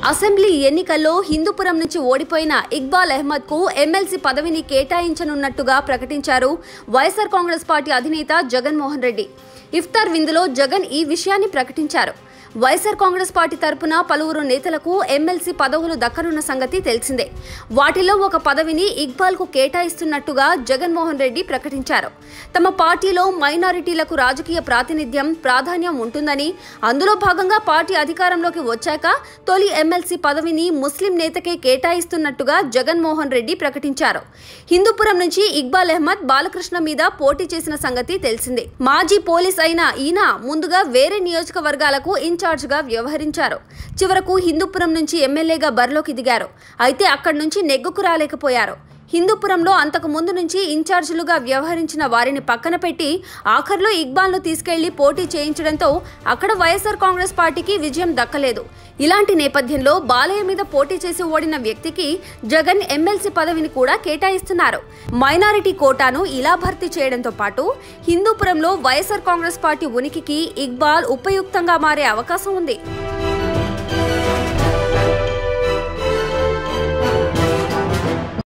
assembly ఎన్నికల్లో హిందూపురం నుంచి ఓడిపోయిన ఇక్బాల్ అహ్మద్ కు ఎమ్మెల్సీ పదవిని కేటాయించనున్నట్టుగా ప్రకటించారు వైఎస్ఆర్ కాంగ్రెస్ పార్టీ అధినేత జగన్మోహన్ రెడ్డి ఇఫ్తార్ విందులో జగన్ ఈ విషయాన్ని ప్రకటించారు వైఎస్ఆర్ కాంగ్రెస్ పార్టీ తరపున పలువురు నేతలకు ఎమ్మెల్సీ పదవులు దక్కనున్న సంగతి తెలిసిందే వాటిలో ఒక పదవిని ఇక్బాల్ కు కేటాయిస్తున్నట్టుగా జగన్మోహన్ రెడ్డి ప్రకటించారు తమ పార్టీలో మైనారిటీలకు రాజకీయ ప్రాతినిధ్యం ప్రాధాన్యం ఉంటుందని అందులో భాగంగా పార్టీ అధికారంలోకి వచ్చాక తొలి ఎమ్మెల్సీ పదవిని ముస్లిం నేతకే కేటాయిస్తున్నట్టుగా జగన్మోహన్ రెడ్డి ప్రకటించారు హిందూపురం నుంచి ఇక్బాల్ అహ్మద్ బాలకృష్ణ మీద పోటీ చేసిన సంగతి తెలిసిందే మాజీ పోలీస్ అయిన ఈయన ముందుగా వేరే నియోజకవర్గాలకు ఇన్ఛార్జ్గా వ్యవహరించారు చివరకు హిందూపురం నుంచి ఎమ్మెల్యేగా బరిలోకి దిగారు అయితే అక్కడి నుంచి నెగ్గుకు రాలేకపోయారు హిందూపురంలో అంతకు ముందు నుంచి ఇన్ఛార్జీలుగా వ్యవహరించిన వారిని పక్కన పెట్టి ఆఖర్లో ఇక్బాల్ను తీసుకెళ్లి పోటీ చేయించడంతో అక్కడ వైఎస్ఆర్ కాంగ్రెస్ పార్టీకి విజయం దక్కలేదు ఇలాంటి నేపథ్యంలో బాలయ్య మీద పోటీ చేసి ఓడిన వ్యక్తికి జగన్ ఎమ్మెల్సీ పదవిని కూడా కేటాయిస్తున్నారు మైనారిటీ కోటాను ఇలా భర్తీ చేయడంతో పాటు హిందూపురంలో వైఎస్ఆర్ కాంగ్రెస్ పార్టీ ఉనికికి ఇక్బాల్ ఉపయుక్తంగా మారే అవకాశం ఉంది